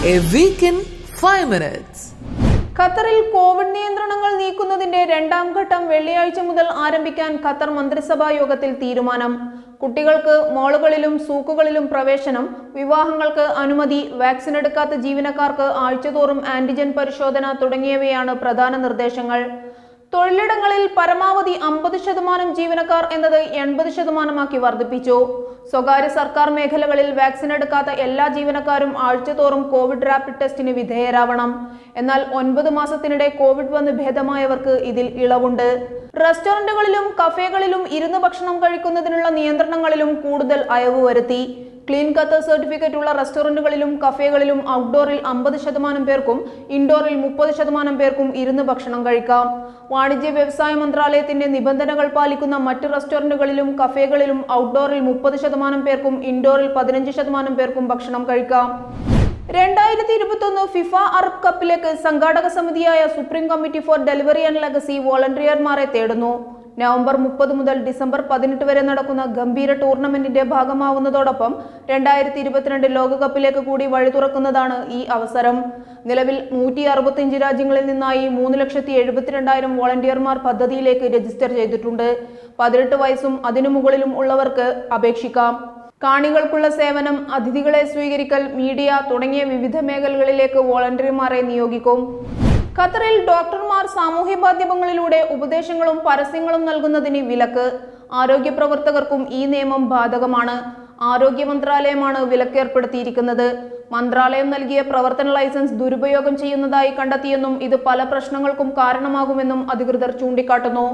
A week in 5 minutes. ഖത്തറിൽ Covid നിയന്ത്രണങ്ങൾ നീക്കുന്നതിന്റെ രണ്ടാം ഘട്ടം വെള്ളിയാഴ്ച മുതൽ ആരംഭിക്കാൻ ഖത്തർ മന്ത്രിസഭാ യോഗത്തിൽ തീരുമാനം കുട്ടികൾക്ക് മോളുകളിലും സൂക്കുകളിലും പ്രവേശനം വിവാഹങ്ങൾക്ക് അനുമതി വാക്സിൻ എടുക്കാത്ത ജീവനക്കാർക്ക് ആഴ്ചതോറും ആന്റിജൻ പരിശോധന തുടങ്ങിയവയാണ് പ്രധാന നിർദ്ദേശങ്ങൾ തൊഴിലിടങ്ങളിൽ പരമാവധി അമ്പത് ശതമാനം ജീവനക്കാർ എന്നത് എൺപത് ശതമാനമാക്കി വർദ്ധിപ്പിച്ചു സ്വകാര്യ സർക്കാർ മേഖലകളിൽ വാക്സിൻ എടുക്കാത്ത എല്ലാ ജീവനക്കാരും ആഴ്ചതോറും കോവിഡ് റാപ്പിഡ് ടെസ്റ്റിന് വിധേയരാവണം എന്നാൽ ഒൻപത് മാസത്തിനിടെ കോവിഡ് വന്ന് ഭേദമായവർക്ക് ഇതിൽ ഇളവുണ്ട് റെസ്റ്റോറന്റുകളിലും കഫേകളിലും ഇരുന്ന് ഭക്ഷണം കഴിക്കുന്നതിനുള്ള നിയന്ത്രണങ്ങളിലും കൂടുതൽ അയവ് വരുത്തി ക്ലീൻ ഖത്തർ സർട്ടിഫിക്കറ്റ് ഉള്ള റെസ്റ്റോറന്റുകളിലും കഫേകളിലും ഔട്ട്ഡോറിൽ അമ്പത് ശതമാനം പേർക്കും ഇൻഡോറിൽ മുപ്പത് ശതമാനം പേർക്കും ഇരുന്ന് ഭക്ഷണം കഴിക്കാം വാണിജ്യ വ്യവസായ മന്ത്രാലയത്തിന്റെ നിബന്ധനകൾ പാലിക്കുന്ന മറ്റ് റെസ്റ്റോറന്റുകളിലും കഫേകളിലും ഔട്ട്ഡോറിൽ മുപ്പത് ശതമാനം പേർക്കും ഇൻഡോറിൽ പതിനഞ്ച് ശതമാനം പേർക്കും ഭക്ഷണം കഴിക്കാം രണ്ടായിരത്തി ഇരുപത്തൊന്ന് ഫിഫ അറബ് കപ്പിലേക്ക് സംഘാടക സമിതിയായ supreme committee for delivery and legacy വോളണ്ടിയർമാരെ തേടുന്നു നവംബർ മുപ്പത് മുതൽ ഡിസംബർ പതിനെട്ട് വരെ നടക്കുന്ന ഗംഭീര ടൂർണമെന്റിന്റെ ഭാഗമാവുന്നതോടൊപ്പം രണ്ടായിരത്തി ഇരുപത്തിരണ്ട് ലോകകപ്പിലേക്ക് കൂടി വഴി തുറക്കുന്നതാണ് ഈ അവസരം നിലവിൽ നൂറ്റി അറുപത്തിയഞ്ച് രാജ്യങ്ങളിൽ നിന്നായി മൂന്ന് ലക്ഷത്തി എഴുപത്തിരണ്ടായിരം വോളണ്ടിയർമാർ പദ്ധതിയിലേക്ക് രജിസ്റ്റർ ചെയ്തിട്ടുണ്ട് പതിനെട്ട് വയസ്സും അതിനു മുകളിലും ഉള്ളവർക്ക് അപേക്ഷിക്കാം കാണികൾക്കുള്ള സേവനം അതിഥികളെ സ്വീകരിക്കൽ മീഡിയ തുടങ്ങിയ വിവിധ മേഖലകളിലേക്ക് വോളണ്ടിയർമാരെ നിയോഗിക്കും ഖത്തറിൽ ഡോക്ടർമാർ സാമൂഹ്യ മാധ്യമങ്ങളിലൂടെ ഉപദേശങ്ങളും പരസ്യങ്ങളും നൽകുന്നതിന് വിലക്ക് ആരോഗ്യ പ്രവർത്തകർക്കും ഈ നിയമം ബാധകമാണ് ആരോഗ്യ മന്ത്രാലയമാണ് വിലക്കേർപ്പെടുത്തിയിരിക്കുന്നത് മന്ത്രാലയം നൽകിയ പ്രവർത്തന ലൈസൻസ് ദുരുപയോഗം ചെയ്യുന്നതായി കണ്ടെത്തിയെന്നും ഇത് പല പ്രശ്നങ്ങൾക്കും കാരണമാകുമെന്നും അധികൃതർ ചൂണ്ടിക്കാട്ടുന്നു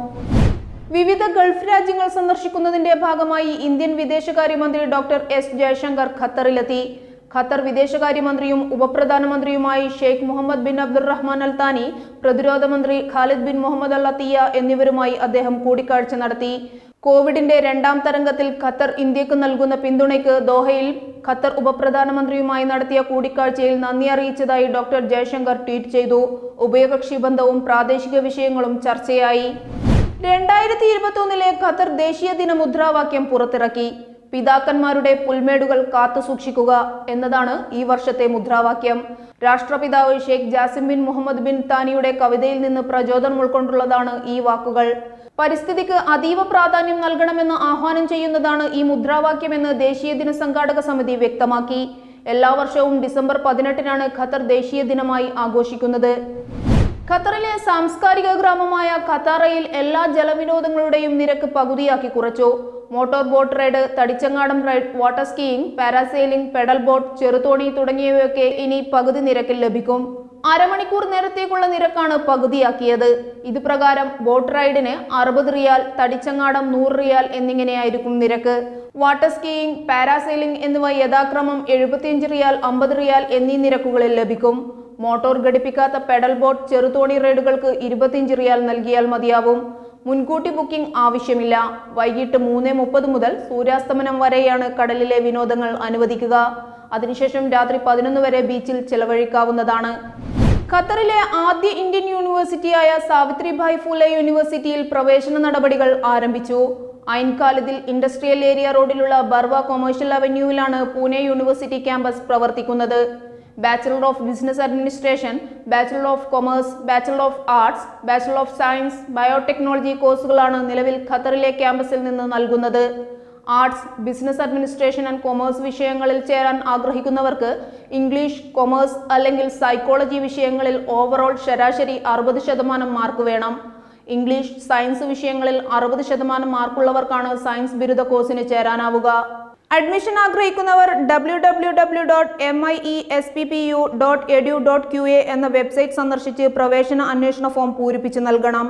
വിവിധ ഗൾഫ് രാജ്യങ്ങൾ സന്ദർശിക്കുന്നതിന്റെ ഭാഗമായി ഇന്ത്യൻ വിദേശകാര്യമന്ത്രി ഡോക്ടർ എസ് ജയശങ്കർ ഖത്തറിലെത്തി ഖത്തർ വിദേശകാര്യമന്ത്രിയും ഉപപ്രധാനമന്ത്രിയുമായി Sheikh Mohammed bin Abdulrahman Al Thani പ്രതിരോധ മന്ത്രി Khalid bin Mohammed Al Attiyah എന്നിവരുമായി അദ്ദേഹം കൂടിക്കാഴ്ച നടത്തി കോവിഡിന്റെ രണ്ടാം തരംഗത്തിൽ ഖത്തർ ഇന്ത്യക്ക് നൽകുന്ന പിന്തുണയ്ക്ക് ദോഹയിൽ ഖത്തർ ഉപപ്രധാനമന്ത്രിയുമായി നടത്തിയ കൂടിക്കാഴ്ചയിൽ നന്ദി അറിയിച്ചതായി ഡോക്ടർ ജയശങ്കർ ട്വീറ്റ് ചെയ്തു ഉഭയകക്ഷി ബന്ധവും പ്രാദേശിക വിഷയങ്ങളും ചർച്ചയായി രണ്ടായിരത്തി ഇരുപത്തൊന്നിലെ ഖത്തർ ദേശീയ ദിന മുദ്രാവാക്യം പുറത്തിറക്കി പിതാക്കന്മാരുടെ പുൽമേടുകൾ കാത്തു സൂക്ഷിക്കുക എന്നതാണ് ഈ വർഷത്തെ മുദ്രാവാക്യം രാഷ്ട്രപിതാവ് Sheikh Jassim bin Mohammed bin താനിയുടെ കവിതയിൽ നിന്ന് പ്രചോദനം ഉൾക്കൊണ്ടുള്ളതാണ് ഈ വാക്കുകൾ പരിസ്ഥിതിക്ക് അതീവ പ്രാധാന്യം നൽകണമെന്ന് ആഹ്വാനം ചെയ്യുന്നതാണ് ഈ മുദ്രാവാക്യമെന്ന് ദേശീയ ദിന സംഘാടക സമിതി വ്യക്തമാക്കി എല്ലാ വർഷവും ഡിസംബർ പതിനെട്ടിനാണ് ഖത്തർ ദേശീയ ദിനമായി ആഘോഷിക്കുന്നത് ഖത്തറിലെ സാംസ്കാരിക ഗ്രാമമായ ഖത്താറയിൽ എല്ലാ ജലവിനോദങ്ങളുടെയും നിരക്ക് പകുതിയാക്കി കുറച്ചു മോട്ടോർ ബോട്ട് റൈഡ് തടിച്ചങ്ങാടം ride water skiing parasailing pedal boat ചെറുതോണി തുടങ്ങിയവയൊക്കെ ഇനി പകുതി നിരക്കിൽ ലഭിക്കും അരമണിക്കൂർ നേരത്തേക്കുള്ള നിരക്കാണ് പകുതിയാക്കിയത് ഇത് പ്രകാരം ബോട്ട് റൈഡിന് അറുപത് റിയാൽ തടിച്ചങ്ങാടം നൂറ് റിയാൽ എന്നിങ്ങനെയായിരിക്കും നിരക്ക് വാട്ടർ സ്കീയിങ് പാരാസെയിലിംഗ് എന്നിവ യഥാക്രമം എഴുപത്തിയഞ്ച് റിയാൽ അമ്പത് റിയാൽ എന്നീ നിരക്കുകളിൽ ലഭിക്കും മോട്ടോർ ഘടിപ്പിക്കാത്ത പെഡൽ ബോട്ട് ചെറുതോണി റൈഡുകൾക്ക് ഇരുപത്തിയഞ്ച് റിയാൽ നൽകിയാൽ മതിയാവും മുൻകൂട്ടി ബുക്കിംഗ് ആവശ്യമില്ല വൈകിട്ട് മൂന്ന് മുപ്പത് മുതൽ സൂര്യാസ്തമനം വരെയാണ് കടലിലെ വിനോദങ്ങൾ അനുവദിക്കുക അതിനുശേഷം രാത്രി പതിനൊന്ന് വരെ ബീച്ചിൽ ചെലവഴിക്കാവുന്നതാണ് ഖത്തറിലെ ആദ്യ ഇന്ത്യൻ യൂണിവേഴ്സിറ്റിയായ സാവിത്രിഭായ് ഫുലെ യൂണിവേഴ്സിറ്റിയിൽ പ്രവേശന നടപടികൾ ആരംഭിച്ചു ഐൻകാലത്തിൽ ഇൻഡസ്ട്രിയൽ ഏരിയ റോഡിലുള്ള ബർവ കൊമേഴ്ഷ്യൽ അവന്യൂവിലാണ് പൂനെ യൂണിവേഴ്സിറ്റി ക്യാമ്പസ് പ്രവർത്തിക്കുന്നത് bachelor of business administration bachelor of commerce bachelor of arts bachelor of science biotechnology കോഴ്സുകളാണ് നിലവിൽ ഖത്തറിലെ ക്യാമ്പസിൽ നിന്ന് നൽകുന്നത് arts business administration and commerce വിഷയങ്ങളിൽ ചേരാൻ ആഗ്രഹിക്കുന്നവർക്ക് ഇംഗ്ലീഷ് കൊമേഴ്സ് അല്ലെങ്കിൽ സൈക്കോളജി വിഷയങ്ങളിൽ ഓവറോൾ ശരാശരി അറുപത് ശതമാനം മാർക്ക് വേണം ഇംഗ്ലീഷ് സയൻസ് വിഷയങ്ങളിൽ അറുപത് ശതമാനം മാർക്കുള്ളവർക്കാണ് സയൻസ് ബിരുദ കോഴ്സിന് ചേരാനാവുക അഡ്മിഷൻ ആഗ്രഹിക്കുന്നവർ W W W dot M I E S P P U dot edu dot Q A എന്ന വെബ്സൈറ്റ് സന്ദർശിച്ച് പ്രവേശന അന്വേഷണ ഫോം പൂരിപ്പിച്ച് നൽകണം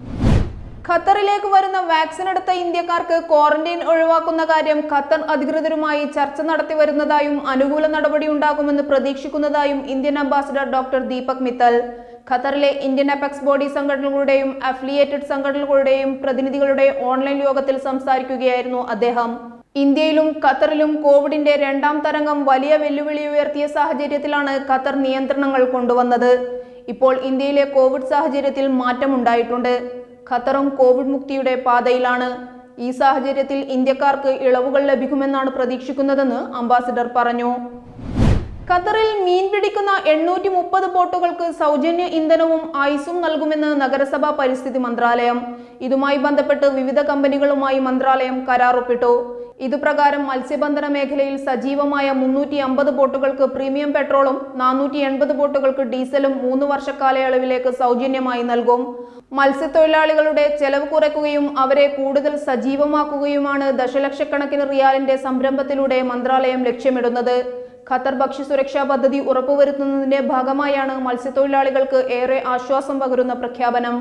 ഖത്തറിലേക്ക് വരുന്ന വാക്സിൻ എടുത്ത ഇന്ത്യക്കാർക്ക് ക്വാറന്റൈൻ ഒഴിവാക്കുന്ന കാര്യം ഖത്തർ അധികൃതരുമായി ചർച്ച നടത്തി വരുന്നതായും അനുകൂല നടപടി ഉണ്ടാകുമെന്ന് പ്രതീക്ഷിക്കുന്നതായും Indian ambassador doctor Deepak Mittal ഖത്തറിലെ ഇന്ത്യൻ അപെക്സ് ബോഡി സംഘടനകളുടെയും അഫിലിയേറ്റഡ് സംഘടനകളുടെയും പ്രതിനിധികളുടെ ഓൺലൈൻ യോഗത്തിൽ സംസാരിക്കുകയായിരുന്നു അദ്ദേഹം ഇന്ത്യയിലും ഖത്തറിലും കോവിഡിന്റെ രണ്ടാം തരംഗം വലിയ വെല്ലുവിളി ഉയർത്തിയ സാഹചര്യത്തിലാണ് ഖത്തർ നിയന്ത്രണങ്ങൾ കൊണ്ടുവന്നത് ഇപ്പോൾ ഇന്ത്യയിലെ കോവിഡ് സാഹചര്യത്തിൽ മാറ്റമുണ്ടായിട്ടുണ്ട് ഖത്തറും കോവിഡ് മുക്തിയുടെ പാതയിലാണ് ഈ സാഹചര്യത്തിൽ ഇന്ത്യക്കാർക്ക് ഇളവുകൾ ലഭിക്കുമെന്നാണ് പ്രതീക്ഷിക്കുന്നതെന്ന് അംബാസിഡർ പറഞ്ഞു ഖത്തറിൽ മീൻ പിടിക്കുന്ന എണ്ണൂറ്റി മുപ്പത് ബോട്ടുകൾക്ക് സൗജന്യ ഇന്ധനവും ഐസും നൽകുമെന്ന് നഗരസഭാ പരിസ്ഥിതി മന്ത്രാലയം ഇതുമായി ബന്ധപ്പെട്ട് വിവിധ കമ്പനികളുമായി മന്ത്രാലയം കരാർ ഒപ്പിട്ടു ഇതുപ്രകാരം മത്സ്യബന്ധന മേഖലയിൽ സജീവമായ മുന്നൂറ്റി അമ്പത് ബോട്ടുകൾക്ക് പ്രീമിയം പെട്രോളും നാനൂറ്റി എൺപത് ബോട്ടുകൾക്ക് ഡീസലും മൂന്ന് വർഷ കാലയളവിലേക്ക് സൗജന്യമായി നൽകും മത്സ്യത്തൊഴിലാളികളുടെ ചെലവ് കുറയ്ക്കുകയും അവരെ കൂടുതൽ സജീവമാക്കുകയുമാണ് ദശലക്ഷക്കണക്കിന് റിയാലിന്റെ സംരംഭത്തിലൂടെ മന്ത്രാലയം ലക്ഷ്യമിടുന്നത് ഖത്തർ ഭക്ഷ്യസുരക്ഷാ പദ്ധതി ഉറപ്പുവരുത്തുന്നതിന്റെ ഭാഗമായാണ് മത്സ്യത്തൊഴിലാളികൾക്ക് ഏറെ ആശ്വാസം പകരുന്ന പ്രഖ്യാപനം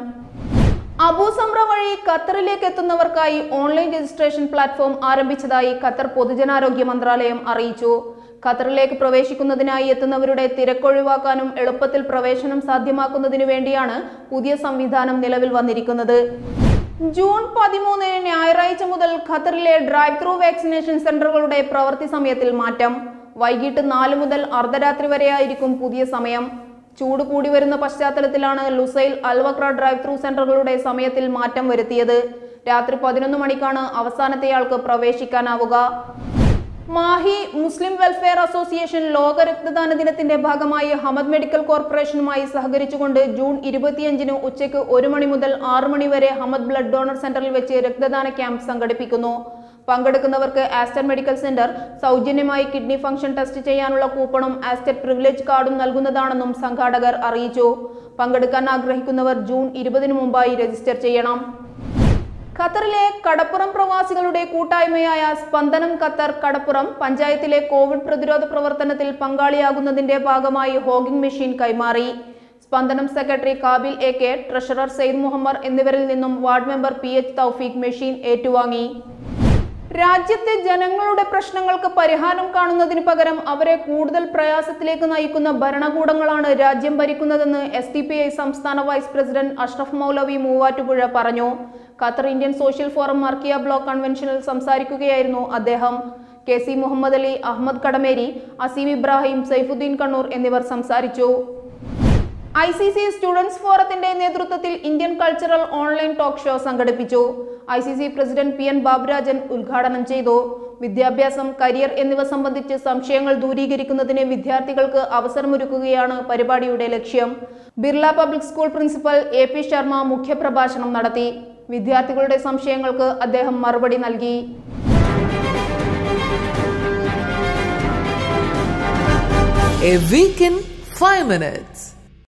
അബൂസംറ വഴി ഖത്തറിലേക്ക് എത്തുന്നവർക്കായി ഓൺലൈൻ രജിസ്ട്രേഷൻ പ്ലാറ്റ്ഫോം ആരംഭിച്ചതായി ഖത്തർ പൊതുജനാരോഗ്യ മന്ത്രാലയം അറിയിച്ചു ഖത്തറിലേക്ക് പ്രവേശിക്കുന്നതിനായി എത്തുന്നവരുടെ തിരക്കൊഴിവാക്കാനും എളുപ്പത്തിൽ പ്രവേശനം സാധ്യമാക്കുന്നതിനു വേണ്ടിയാണ് പുതിയ സംവിധാനം നിലവിൽ വന്നിരിക്കുന്നത് ജൂൺ പതിമൂന്നിന് ഞായറാഴ്ച മുതൽ ഖത്തറിലെ ഡ്രൈവ് ത്രൂ വാക്സിനേഷൻ സെന്ററുകളുടെ പ്രവൃത്തി സമയത്തിൽ മാറ്റം വൈകിട്ട് നാല് മുതൽ അർദ്ധരാത്രി വരെയായിരിക്കും പുതിയ സമയം ചൂട് കൂടി വരുന്ന പശ്ചാത്തലത്തിലാണ് ലുസൈൽ അൽവക്ര ഡ്രൈവ് ത്രൂ സെന്ററുകളുടെ സമയത്തിൽ മാറ്റം വരുത്തിയത് രാത്രി പതിനൊന്ന് മണിക്കാണ് അവസാനത്തെയാൾക്ക് പ്രവേശിക്കാനാവുക മാഹി മുസ്ലിം വെൽഫെയർ അസോസിയേഷൻ ലോക രക്തദാന ദിനത്തിന്റെ ഭാഗമായി ഹമദ് മെഡിക്കൽ കോർപ്പറേഷനുമായി സഹകരിച്ചുകൊണ്ട് ജൂൺ ഇരുപത്തിയഞ്ചിന് ഉച്ചയ്ക്ക് ഒരു മണി മുതൽ ആറ് മണി വരെ ഹമദ് ബ്ലഡ് ഡോണർ സെന്ററിൽ വെച്ച് രക്തദാന ക്യാമ്പ് സംഘടിപ്പിക്കുന്നു പങ്കെടുക്കുന്നവർക്ക് ആസ്റ്റർ മെഡിക്കൽ സെന്റർ സൗജന്യമായി കിഡ്നി ഫംഗ്ഷൻ ടെസ്റ്റ് ചെയ്യാനുള്ള കൂപ്പണും ആസ്റ്റർ പ്രിവിലേജ് കാർഡും നൽകുന്നതാണെന്നും സംഘാടകർ അറിയിച്ചു പങ്കെടുക്കാൻ ആഗ്രഹിക്കുന്നവർ ജൂൺ ഇരുപതിന് മുമ്പായി രജിസ്റ്റർ ചെയ്യണം ഖത്തറിലെ കടപ്പുറം പ്രവാസികളുടെ കൂട്ടായ്മയായ സ്പന്ദനം ഖത്തർ കടപ്പുറം പഞ്ചായത്തിലെ കോവിഡ് പ്രതിരോധ പ്രവർത്തനത്തിൽ പങ്കാളിയാകുന്നതിന്റെ ഭാഗമായി ഹോഗിംഗ് മെഷീൻ കൈമാറി സ്പന്ദനം secretary Kabil A K treasurer Saeed Muhammad എന്നിവരിൽ നിന്നും ward member P H Thoufeeq machine ഏറ്റുവാങ്ങി രാജ്യത്തെ ജനങ്ങളുടെ പ്രശ്നങ്ങൾക്ക് പരിഹാരം കാണുന്നതിന് പകരം അവരെ കൂടുതൽ പ്രയാസത്തിലേക്ക് നയിക്കുന്ന ഭരണകൂടങ്ങളാണ് രാജ്യം ഭരിക്കുന്നതെന്ന് എസ് ഡി പി ഐ സംസ്ഥാന വൈസ് പ്രസിഡന്റ് അഷ്റഫ് മൗലവി മൂവാറ്റുപുഴ പറഞ്ഞു Qatar Indian social forum Markhiya block കൺവെൻഷനിൽ സംസാരിക്കുകയായിരുന്നു അദ്ദേഹം കെ സി മുഹമ്മദ് അലി അഹമ്മദ് കടമേരി അസീം ഇബ്രാഹിം സൈഫുദ്ദീൻ കണ്ണൂർ എന്നിവർ സംസാരിച്ചു ഐ സി സി സ്റ്റുഡൻസ് ഫോറത്തിന്റെ നേതൃത്വത്തിൽ Indian cultural online talk show സംഘടിപ്പിച്ചു I C C president P N Baburajan ഉദ്ഘാടനം ചെയ്തു വിദ്യാഭ്യാസം കരിയർ എന്നിവ സംബന്ധിച്ച് സംശയങ്ങൾ ദൂരീകരിക്കുന്നതിന് വിദ്യാർത്ഥികൾക്ക് അവസരമൊരുക്കുകയാണ് പരിപാടിയുടെ ലക്ഷ്യം Birla public school principal A P Sharma മുഖ്യപ്രഭാഷണം നടത്തി വിദ്യാർത്ഥികളുടെ സംശയങ്ങൾക്ക് അദ്ദേഹം മറുപടി നൽകി A week in 5 minutes.